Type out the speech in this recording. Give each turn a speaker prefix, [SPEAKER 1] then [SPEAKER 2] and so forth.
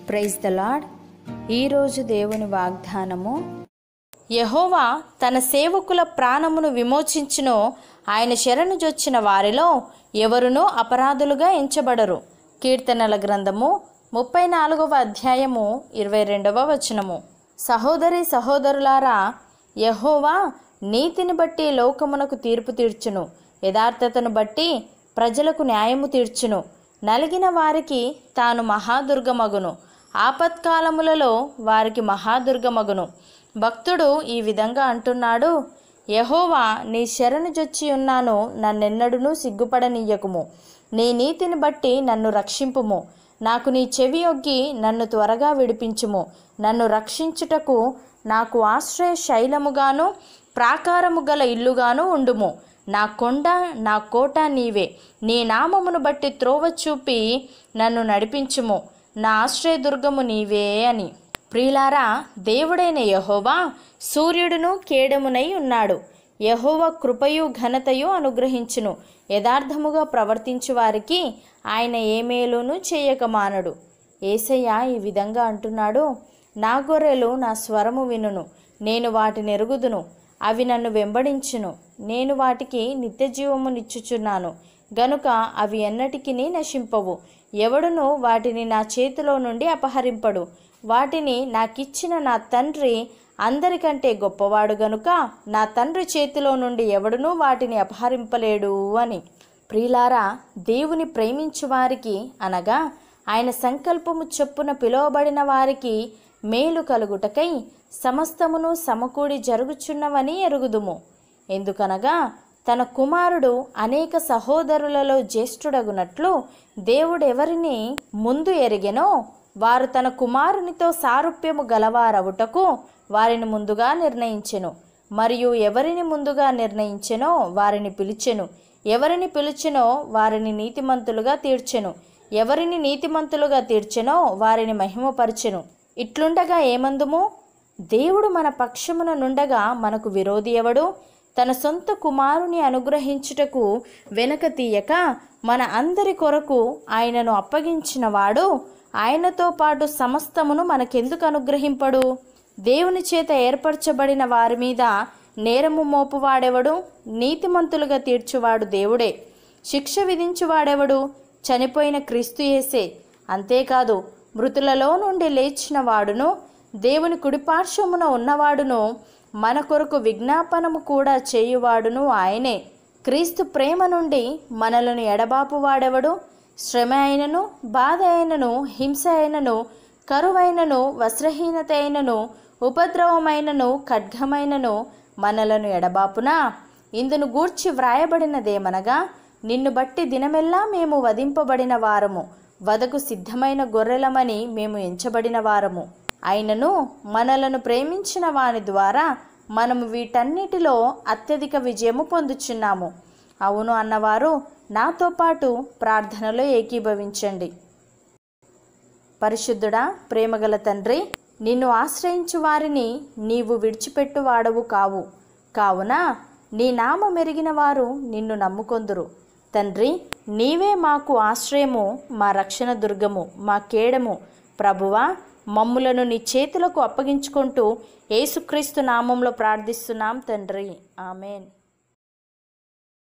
[SPEAKER 1] praise the lord ఈరోజు దేవుని వాగ్దానము యహోవా తన సేవకుల ప్రాణమును విమోచించును ఆయన శరణు జొచ్చిన వారిలో ఎవరునూ అపరాధులుగా ఎంచబడరు కీర్తనల గ్రంథము ముప్పై నాలుగవ అధ్యాయము ఇరవై రెండవ వచనము సహోదరి సహోదరులారా యహోవా నీతిని బట్టి లోకమునకు తీర్పు తీర్చును యథార్థతను బట్టి ప్రజలకు న్యాయము తీర్చును నలిగిన వారికి తాను మహాదుర్గమగును ఆపత్కాలములలో వారికి మహాదుర్గమగును భక్తుడు ఈ విధంగా అంటున్నాడు యహోవా నీ శరణు జొచ్చి ఉన్నాను నన్నెన్నడునూ సిగ్గుపడనీయకుము నీ నీతిని బట్టి నన్ను రక్షింపుము నాకు నీ చెవి ఒగ్గి నన్ను త్వరగా విడిపించుము నన్ను రక్షించుటకు నాకు ఆశ్రయ శైలముగాను ప్రాకారము గల ఇల్లుగాను ఉండుము నా కొండ నా కోట నీవే నీ నామమును బట్టి త్రోవ చూపి నన్ను నడిపించుము నా ఆశ్రయదుర్గము నీవే అని ప్రియులారా దేవుడైన యహోవా సూర్యుడును కేడమునై ఉన్నాడు యహోవ కృపయు ఘనతయు అనుగ్రహించును యథార్థముగా ప్రవర్తించు వారికి ఆయన ఏ మేలును చేయక మానడు ఏసయ్య ఈ విధంగా అంటున్నాడు నా గొర్రెలు నా స్వరము వినును నేను వాటిని ఎరుగుదును అవి నన్ను వెంబడించును నేను వాటికి నిత్య జీవమునిచ్చుచున్నాను గనుక అవి ఎన్నటికి నశింపవు ఎవడును వాటిని నా చేతిలో నుండి అపహరింపడు వాటిని నాకిచ్చిన నా తండ్రి అందరికంటే గొప్పవాడు గనుక నా తండ్రి చేతిలో నుండి ఎవడునూ వాటిని అపహరింపలేడు అని ప్రియులారా దేవుని ప్రేమించు వారికి అనగా ఆయన సంకల్పము చొప్పున పిలువబడిన వారికి మేలు కలుగుటకై సమస్తమును సమకూడి జరుగుచున్నవని ఎరుగుదుము ఎందుకనగా తన కుమారుడు అనేక సహోదరులలో జ్యేష్ఠుడగునట్లు దేవుడెవరిని ముందు ఎరిగెనో వారు తన కుమారునితో సారూప్యము గలవారవుటకు వారిని ముందుగా నిర్ణయించెను మరియు ఎవరిని ముందుగా నిర్ణయించెనో వారిని పిలిచెను ఎవరిని పిలిచెనో వారిని నీతిమంతులుగా తీర్చెను ఎవరిని నీతిమంతులుగా తీర్చెనో వారిని మహిమపరచెను ఇట్లుండగా ఏమందుము దేవుడు మన పక్షమున నుండగా మనకు విరోధి ఎవడు తన సొంత కుమారుని అనుగ్రహించుటకు వెనక తీయక మన అందరి కొరకు ఆయనను అప్పగించిన వాడు ఆయనతో పాటు సమస్తమును మనకెందుకు అనుగ్రహింపడు దేవుని చేత ఏర్పరచబడిన వారి మీద నేరము మోపువాడెవడు నీతిమంతులుగా తీర్చువాడు దేవుడే శిక్ష విధించువాడెవడు చనిపోయిన క్రీస్తు యేసే అంతేకాదు మృతులలో నుండి లేచిన వాడును దేవుని కుడిపార్శ్వమున ఉన్నవాడును మన కొరకు విజ్ఞాపనము కూడా చేయువాడును ఆయనే క్రీస్తు ప్రేమ నుండి మనలను ఎడబాపు వాడెవడు శ్రమ అయినను బాధ అయినను హింస అయినను కరువైనను వస్త్రహీనత అయినను ఉపద్రవమైనను ఖడ్గమైనను మనలను ఎడబాపునా ఇందును గూర్చి వ్రాయబడినదేమనగా నిన్ను బట్టి దినమెల్లా మేము వధింపబడిన వారము వదకు సిద్ధమైన గొర్రెలమని మేము ఎంచబడిన వారము అయినను మనలను ప్రేమించిన వాని ద్వారా మనము వీటన్నిటిలో అత్యధిక విజయము పొందుచున్నాము అవును అన్నవారు నాతో పాటు ప్రార్థనలో ఏకీభవించండి పరిశుద్ధుడా ప్రేమగల తండ్రి నిన్ను ఆశ్రయించు వారిని నీవు విడిచిపెట్టు వాడవు కావు కావున నీ నామ మెరిగిన వారు నిన్ను నమ్ముకొందురు తండ్రి నీవే మాకు ఆశ్రయము మా రక్షణ దుర్గము మా కేడము ప్రభువా మమ్ములను నీ చేతులకు అప్పగించుకుంటూ యేసుక్రీస్తు నామంలో ప్రార్థిస్తున్నాం తండ్రి ఆమెన్